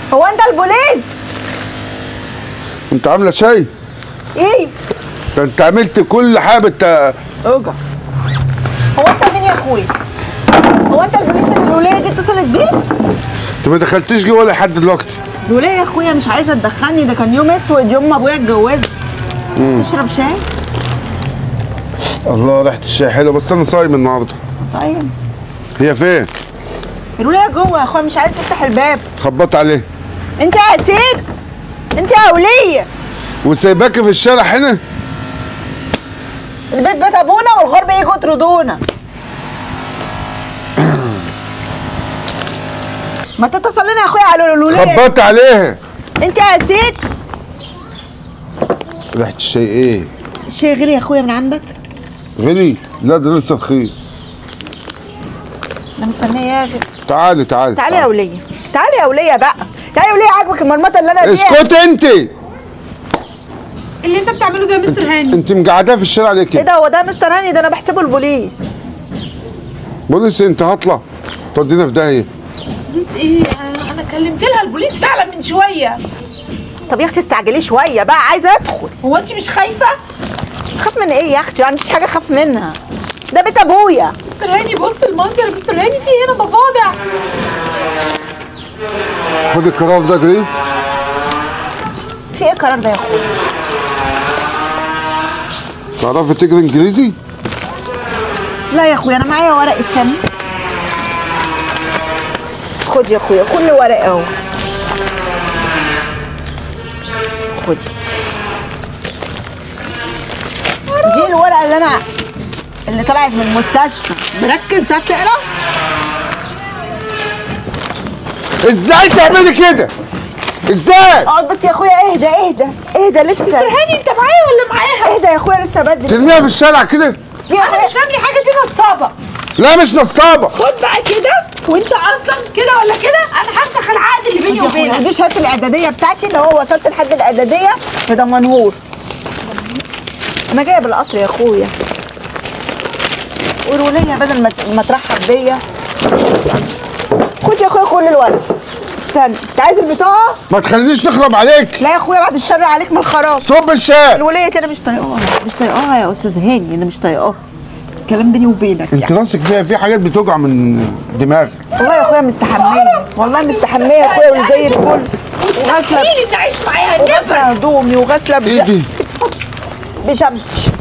هو انت البوليس انت عامله شاي ايه ده انت عملت كل حاجه بت... اوجع هو انت مين يا اخويا هو انت البوليس اللي الولايه دي اتصلت بيه انت ما دخلتيش جوه ولا حد دلوقتي الولايه يا اخويا مش عايزه تدخلني ده كان يوم اسود يوم ما ابويا اتجوز تشرب شاي الله ريحه الشاي حلوه بس انا صايم النهارده صايم هي فين الولايه جوه يا اخويا مش عايز تفتح الباب خبطت عليه انت يا سيد انت يا وليه وسايباكي في الشارع هنا البيت بيت ابونا والغرب يجوا يطردونا ما تتصل لنا يا اخويا على الوليه خبطت عليها انت يا سيد ريحه الشاي ايه الشاي غلي يا اخويا من عندك غلي لا ده لسه رخيص انا مستنيه يا غ- تعالي تعالي تعالي يا وليه تعالي يا وليه بقى تعالي يا وليه عاجبك المرمطه اللي انا فيها اسكت انت اللي انت بتعمله ده يا مستر هاني انت مقعداه في الشارع ليه ايه كده ده هو ده مستر هاني ده انا بحسبه البوليس بوليس انت هطلع تودينا في داهيه بوليس ايه انا انا كلمت لها البوليس فعلا من شويه طب يا اختي استعجلي شويه بقى عايزه ادخل هو انت مش خايفه خاف من ايه يا اختي ما عنديش حاجه اخاف منها ده بيت ابويا مستر هاني بص المنظر يا مستر هاني في هنا ضفادع خد القرار ده جري في ايه القرار ده يا اخويا تعرفي تجري انجليزي لا يا اخويا انا معايا ورق السن خد يا اخويا كل ورق اهو خد دي الورقه اللي انا اللي طلعت من المستشفى مركز تعرف تقرا ازاي تعملي كده ازاي اقعد بس يا اخويا اهدى اهدى اهدى لسه مستر هاني انت معايا ولا معاها اهدى يا اخويا لسه بدري ترميها في الشارع كده يا انا اخويا مش فاهمه حاجه دي نصابه لا مش نصابه خد بقى كده وانت اصلا كده ولا كده انا همسخ العقد اللي بيني يا اخويا وبينك دي شهاده الاعداديه بتاعتي اللي هو وصلت لحد الاعداديه في دمنهور انا جايه بالقطر يا اخويا والوليه بدل ما ما ترحب بيا خد يا اخويا كل الورق استنى انت عايز البطاقه ما تخلينيش نخرب عليك لا يا اخويا بعد الشر عليك من الخراب صب الشاي الوليه دي انا مش طايقاها مش طايقاها يا استاذ هاني انا مش طايقاها الكلام بيني وبينك انت يعني راسك فيها في حاجات بتوجع من دماغك والله يا اخويا مستحميه والله مستحميه يا اخويا وزي الفل وغاسله مين اللي عايش معاها وغاسله نفر هدومي وغاسله ايه بج... دي بشمتي